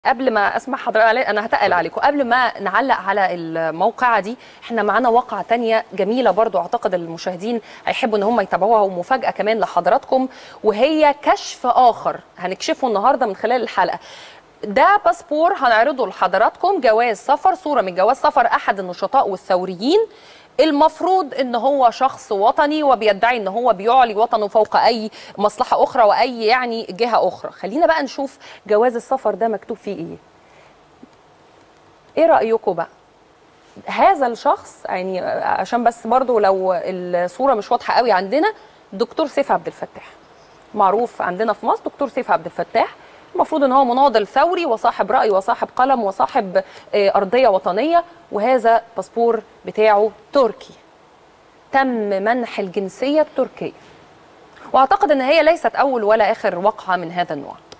قبل ما اسمع حضرتك علي انا هتقل عليكم قبل ما نعلق على الموقعه دي احنا معانا واقعه تانية جميله برضو اعتقد المشاهدين هيحبوا ان هم يتابعوها ومفاجاه كمان لحضراتكم وهي كشف اخر هنكشفه النهارده من خلال الحلقه ده باسبور هنعرضه لحضراتكم جواز سفر صوره من جواز سفر احد النشطاء والثوريين المفروض ان هو شخص وطني وبيدعي ان هو بيعلي وطنه فوق اي مصلحه اخرى واي يعني جهه اخرى خلينا بقى نشوف جواز السفر ده مكتوب فيه ايه ايه رايكم بقى هذا الشخص يعني عشان بس برضو لو الصوره مش واضحه قوي عندنا دكتور سيف عبد الفتاح معروف عندنا في مصر دكتور سيف عبد الفتاح المفروض ان هو مناضل ثوري وصاحب راي وصاحب قلم وصاحب ارضيه وطنيه وهذا باسبور بتاعه تركي تم منح الجنسيه التركيه واعتقد ان هي ليست اول ولا اخر وقعه من هذا النوع